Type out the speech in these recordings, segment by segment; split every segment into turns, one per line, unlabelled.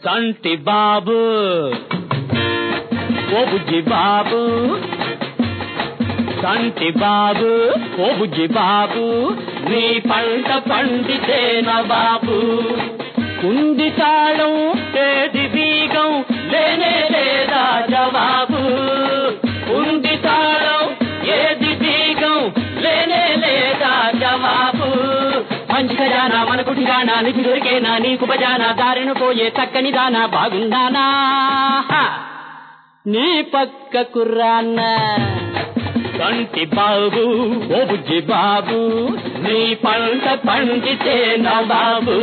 తంటి బాబు ఓ బుజ్జి బాబు తంటి బాబు ఓ బుజ్జి బాబు నీ పంట పండితేన బాబు కుంది తాళం ఏది బీగం లేనే లేదా జవాబు ఉంది తాళం ఏది బీగం లేనే లేదా జవాబు మంచి ఖజానా మన కుటిగానా నిధి దొరికేనా నీకు బజానా దారిన పోయే చక్కని దానా బాగుందానా హా! నీ పక్క కుర్రాన్న కంటి బాబు ఓ బుజ్జి బాబు నీ పంట పండితే నా బాబు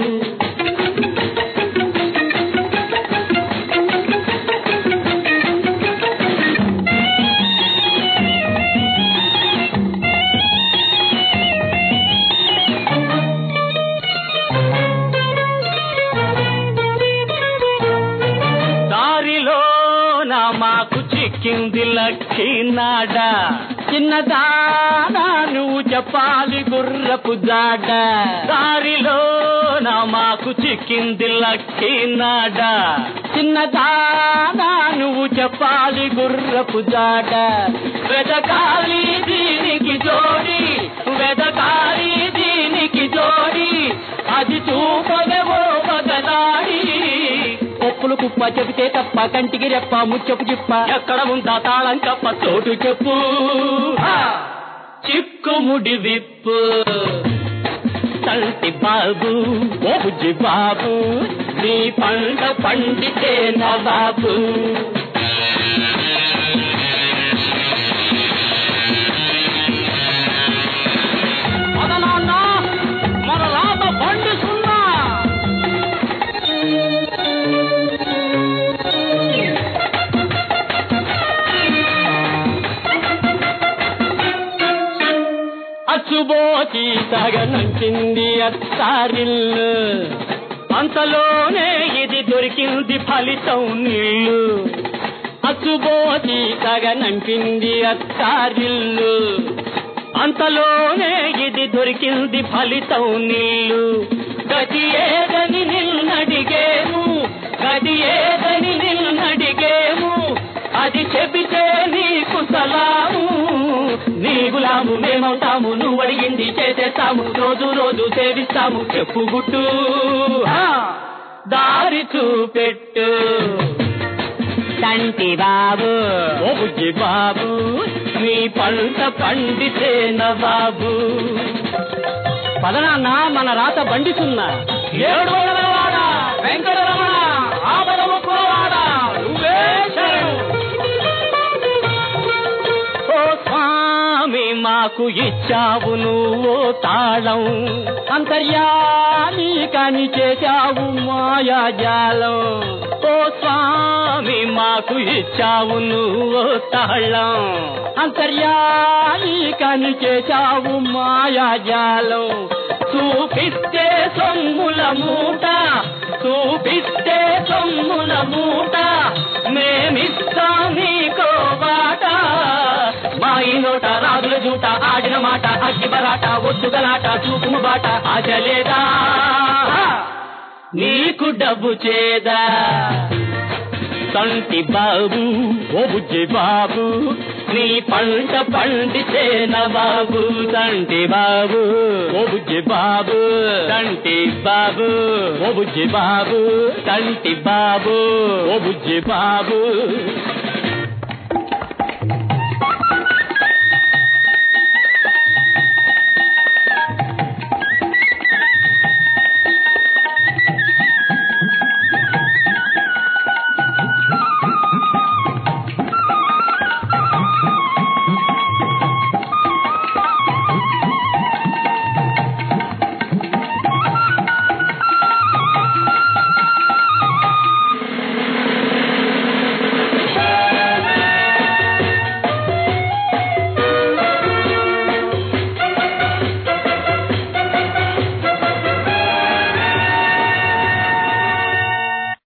దారిలో నా మాకు చిక్కింది లక్కినాడ చిన్నదానా నువ్వు చెప్పాలి గుర్రపు జాడ దారిలో నా మాకు చిక్కింది లక్కినాడ చిన్నదానా నువ్వు చెప్పాలి గుర్రపు జాడ వెదకాలి దీనికి జోడి వెదకాలి దీనికి జోడి అది చూపగవో పగలాడి పప్పులు కుప్ప చెబితే తప్ప కంటికి రెప్ప ముచ్చపు చిప్ప ఎక్కడ ఉందా తాళం కప్ప చోటు చెప్పు హా! చిక్కుముడి విప్పు తంటి బాబు ఓ బుజ్జి బాబు నీ పంట పండితే నా బాబు పదనాన్న మన రాత బండి సున్నా అచ్చుబోచి తగనంచింది అత్తారిల్లు అంతలోనే ఇది దొరికింది ఫలితం నీళ్ళు అచ్చుబోచి తగనంపింది అత్తారిల్లు అంతలోనే ఇది దొరికింది ఫలితం నీళ్ళు గది ఏదని నిన్నడిగేము గది ఏదని నిన్నడిగేము అది చెబితే నీకు సలాము నీ గులాము మేమవుతాము నువ్వు అడిగింది చేసేస్తాము రోజు రోజు సేవిస్తాము చెప్పు గుట్టు హా! దారి చూపెట్టు తంటి బాబు ఓ బుజ్జి బాబు నీ పంట పండితే నా బాబు పదనాన్న మన రాత బండిసున్నా ఏడు వాడ వెంకటరమణ ఆపద ముక్కులవాడ నువ్వే శరణు ఓ స్వామి మాకు ఇచ్చావు నువ్వు తాళం అంతర్యామి కాని చేశావు మాయాజాలం ఓ స్వామి మాకు ఇచ్చావు నువ్వు తాళం అంతర్యామి కాని చేశావు మాయాజాలం చూపిస్తే సొమ్ముల మూట చూపిస్తే సొమ్ముల మూట మేమిస్తాం నీకో బాట మా ఈ నోట రాజుల జూట ఆడిన మాట అగ్గి బరాట ఒత్తుగలాట చూపుము బాట ఆచలేదా నీకు డబ్బు చేదా తంటి బాబు ఓ బుజ్జి బాబు నీ పంట పండితే నా బాబు తంటి బాబు ఓ బుజ్జి బాబు తంటి బాబు ఓ బుజ్జి బాబు తంటి బాబు ఓ బుజ్జి బాబు